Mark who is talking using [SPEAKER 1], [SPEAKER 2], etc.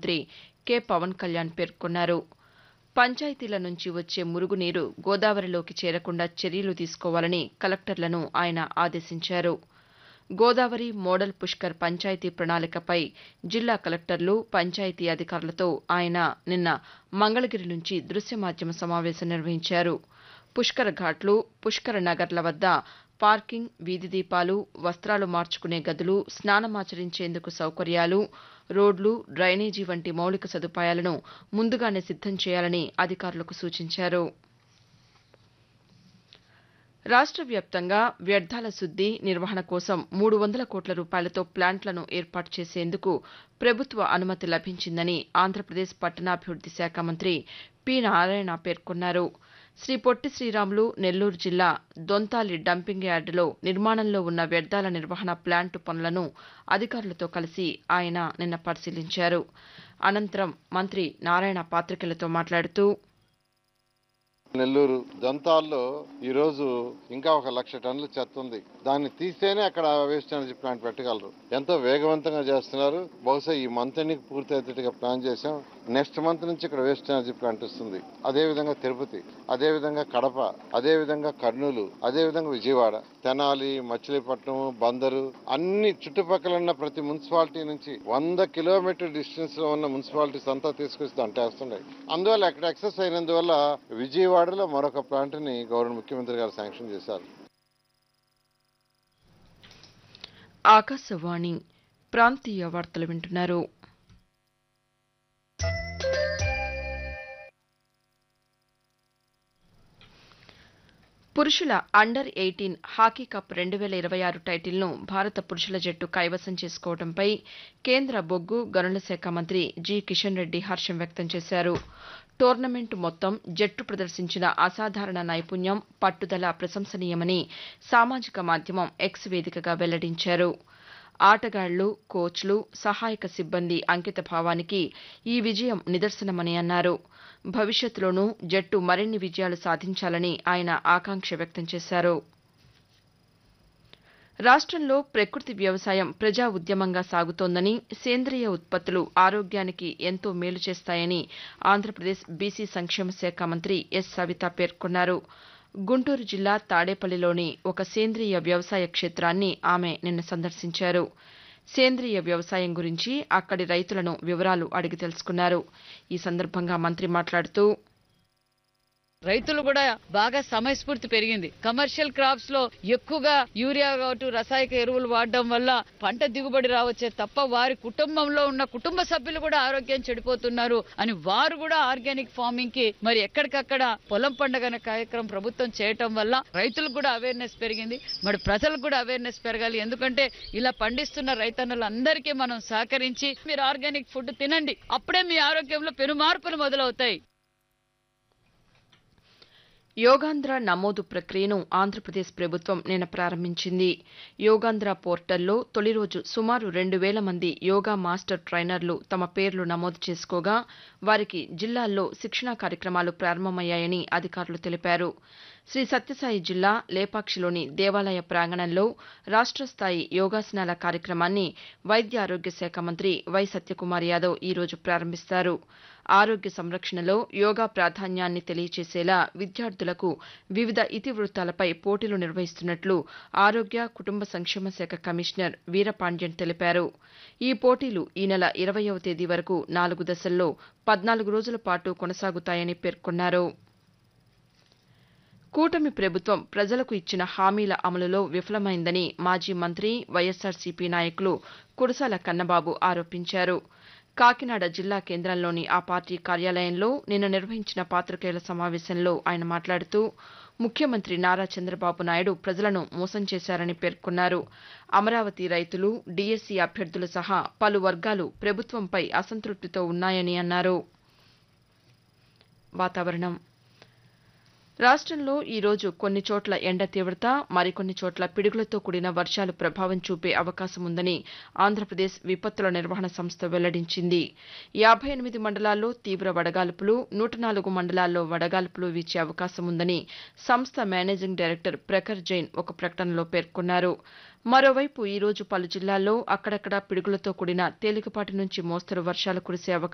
[SPEAKER 1] మంత్రి కె పవన్ కళ్యాణ్ పేర్కొన్నారు పంచాయతీల నుంచి వచ్చే మురుగునీరు గోదావరిలోకి చేరకుండా చర్యలు తీసుకోవాలని కలెక్టర్లను ఆయన ఆదేశించారు గోదావరి మోడల్ పుష్కర్ పంచాయతీ ప్రణాళికపై జిల్లా కలెక్టర్లు పంచాయతీ అధికారులతో ఆయన నిన్న మంగళగిరి నుంచి దృశ్య మాధ్యమ సమావేశం నిర్వహించారు పుష్కర ఘాట్లు పుష్కర నగర్ల వద్ద పార్కింగ్ వీధి దీపాలు వస్త్రాలు మార్చుకునే గదులు స్నానమాచరించేందుకు సౌకర్యాలు రోడ్లు డ్రైనేజీ వంటి మౌలిక సదుపాయాలను ముందుగానే సిద్దం చేయాలని అధికారులకు సూచించారు రాష్ట్ర వ్యాప్తంగా వ్యర్థాల శుద్ది నిర్వహణ కోసం మూడు వందల కోట్ల రూపాయలతో ప్లాంట్లను ఏర్పాటు చేసేందుకు ప్రభుత్వ అనుమతి లభించిందని ఆంధ్రప్రదేశ్ పట్టణాభివృద్ది శాఖ మంత్రి పి నారాయణ పేర్కొన్నారు శ్రీ పొట్టి శ్రీరాములు నెల్లూరు జిల్లా దొంతాలి డంపింగ్ యార్డులో నిర్మాణంలో ఉన్న వ్యర్థాల నిర్వహణ ప్లాంటు పనులను అధికారులతో కలిసి ఆయన నిన్న పరిశీలించారు అనంతరం మంత్రి నారాయణ పాతికేయులతో మాట్లాడుతూ
[SPEAKER 2] నెల్లూరు దంతాల్లో ఈ రోజు ఇంకా ఒక లక్ష టన్నుల చెత్త ఉంది దాన్ని తీస్తేనే అక్కడ వేస్ట్ ఎనర్జీ ప్లాంట్ పెట్టగలరు ఎంతో వేగవంతంగా చేస్తున్నారు బహుశా ఈ మంత్ ఎండింగ్ పూర్తి అయ్యేట్టుగా ప్లాన్ చేశాం నెక్స్ట్ మంత్ నుంచి ఇక్కడ వేస్ట్ ఎనర్జీ ప్లాంట్ వస్తుంది అదే విధంగా తిరుపతి అదే విధంగా కడప అదే విధంగా కర్నూలు అదే విధంగా విజయవాడ తెనాలి మచిలీపట్నం బందరు అన్ని చుట్టుపక్కల ఉన్న ప్రతి మున్సిపాలిటీ నుంచి వంద కిలోమీటర్ డిస్టెన్స్ లో ఉన్న మున్సిపాలిటీస్ అంతా తీసుకొచ్చి అంటేస్తున్నాయి అందువల్ల అక్కడ ఎక్సెస్ అయినందువల్ల విజయవాడలో మరొక ప్లాంట్ ని గవర్నర్ ముఖ్యమంత్రి గారు శాంక్షన్ చేశారు
[SPEAKER 1] ఆకాశవాణి ప్రాంతీయ వార్తలు వింటున్నారు పురుషుల అండర్ ఎయిటీన్ హాకీ కప్ రెండు వేల ఇరవై ఆరు టైటిల్ను భారత పురుషుల జట్టు కైవసం చేసుకోవడంపై కేంద్ర బొగ్గు గనుల శాఖ మంత్రి జి కిషన్ రెడ్డి హర్షం వ్యక్తం చేశారు టోర్నమెంటు మొత్తం జట్టు ప్రదర్శించిన అసాధారణ నైపుణ్యం పట్టుదల ప్రశంసనీయమని సామాజిక మాధ్యమం ఎక్స్ వేదికగా వెల్లడించారు ఆటగాళ్లు కోచ్లు సహాయక సిబ్బంది అంకిత భావానికి ఈ విజయం నిదర్శనమని అన్నారు భవిష్యత్తులోనూ జట్టు మరిన్ని విజయాలు సాధించాలని ఆయన ఆకాంక్ష వ్యక్తం చేశారు రాష్ట్రంలో ప్రకృతి వ్యవసాయం ప్రజా ఉద్యమంగా సాగుతోందని సేంద్రియ ఉత్పత్తులు ఆరోగ్యానికి ఎంతో మేలు చేస్తాయని ఆంధ్రప్రదేశ్ బీసీ సంక్షేమ శాఖ మంత్రి ఎస్ సవిత పేర్కొన్నారు గుంటూరు జిల్లా తాడేపల్లిలోని ఒక సేంద్రియ వ్యవసాయ క్షేత్రాన్ని ఆమె నిన్న సందర్శించారు సేంద్రియ వ్యవసాయం గురించి అక్కడి రైతులను వివరాలు అడిగి తెలుసుకున్నారు ఈ సందర్భంగా మంత్రి మాట్లాడుతూ
[SPEAKER 3] రైతులు కూడా బాగా సమయస్ఫూర్తి పెరిగింది కమర్షియల్ క్రాప్స్ లో ఎక్కువగా యూరియా కావచ్చు రసాయక ఎరువులు వాడడం వల్ల పంట దిగుబడి రావచ్చే తప్ప వారి కుటుంబంలో ఉన్న కుటుంబ సభ్యులు కూడా ఆరోగ్యం చెడిపోతున్నారు అని వారు కూడా ఆర్గానిక్ ఫార్మింగ్ కి మరి ఎక్కడికక్కడ పొలం పండుగ అనే కార్యక్రమం ప్రభుత్వం చేయటం వల్ల రైతులకు కూడా అవేర్నెస్ పెరిగింది మరి ప్రజలకు కూడా అవేర్నెస్ పెరగాలి ఎందుకంటే ఇలా పండిస్తున్న రైతన్నులందరికీ మనం సహకరించి మీరు ఆర్గానిక్ ఫుడ్ తినండి అప్పుడే మీ ఆరోగ్యంలో పెను మార్పులు మొదలవుతాయి
[SPEAKER 1] యోగాంధ్ర నమోదు ప్రక్రియను ఆంధ్రప్రదేశ్ ప్రభుత్వం నిన్న ప్రారంభించింది యోగాంధ్ర పోర్టల్లో తొలి రోజు సుమారు రెండు వేల మంది యోగా మాస్టర్ ట్రైనర్లు తమ పేర్లు నమోదు చేసుకోగా వారికి జిల్లాల్లో శిక్షణా కార్యక్రమాలు ప్రారంభమయ్యాయని అధికారులు తెలిపారు శ్రీ సత్యసాయి జిల్లా లేపాక్షిలోని దేవాలయ ప్రాంగణంలో రాష్ట్ర స్థాయి యోగాసనాల కార్యక్రమాన్ని వైద్య ఆరోగ్య శాఖ మంత్రి వై సత్యకుమార్ యాదవ్ ఈరోజు ప్రారంభిస్తారు ఆరోగ్య సంరక్షణలో యోగా ప్రాధాన్యాన్ని తెలియచేసేలా విద్యార్థులకు వివిధ ఇతివృత్తాలపై పోటీలు నిర్వహిస్తున్నట్లు ఆరోగ్య కుటుంబ సంక్షేమ శాఖ కమిషనర్ వీరపాండ్యన్ తెలిపారు ఈ పోటీలు ఈ నెల ఇరవయవ తేదీ వరకు నాలుగు దశల్లో పద్నాలుగు రోజుల పాటు కొనసాగుతాయని పేర్కొన్నారు కూటమి ప్రభుత్వం ప్రజలకు ఇచ్చిన హామీల అమలులో విఫలమైందని మాజీ మంత్రి వైఎస్సార్సీపీ నాయకులు కురసాల కన్నబాబు ఆరోపించారు కాకినాడ జిల్లా కేంద్రంలోని ఆ పార్టీ కార్యాలయంలో నిన్న నిర్వహించిన పాతికేయుల సమావేశంలో ఆయన మాట్లాడుతూ ముఖ్యమంత్రి నారా చంద్రబాబు నాయుడు ప్రజలను మోసం చేశారని పేర్కొన్నారు అమరావతి రైతులు డీఎస్సీ అభ్యర్థులు సహా పలు వర్గాలు ప్రభుత్వంపై అసంతృప్తితో ఉన్నాయని అన్నారు వాతావరణం రాష్ట్రంలో ఈ రోజు కొన్ని చోట్ల ఎండ తీవ్రత మరికొన్ని చోట్ల పిడుగులతో కూడిన వర్షాలు ప్రభావం చూపే అవకాశం ఉందని ఆంధ్రప్రదేశ్ విపత్తుల నిర్వహణ సంస్థ వెల్లడించింది యాభై ఎనిమిది మండలాల్లో తీవ్ర వడగాల్పులు నూట నాలుగు మండలాల్లో వడగాల్పులు వీచే అవకాశం ఉందని సంస్థ మేనేజింగ్ డైరెక్టర్ ప్రఖర్ జైన్ ఒక ప్రకటనలో పేర్కొన్నారు మరోవైపు ఈ రోజు పలు జిల్లాల్లో అక్కడక్కడా పిడుగులతో కూడిన తేలికపాటి నుంచి మోస్తరు వర్షాలు కురిసే అవకాశం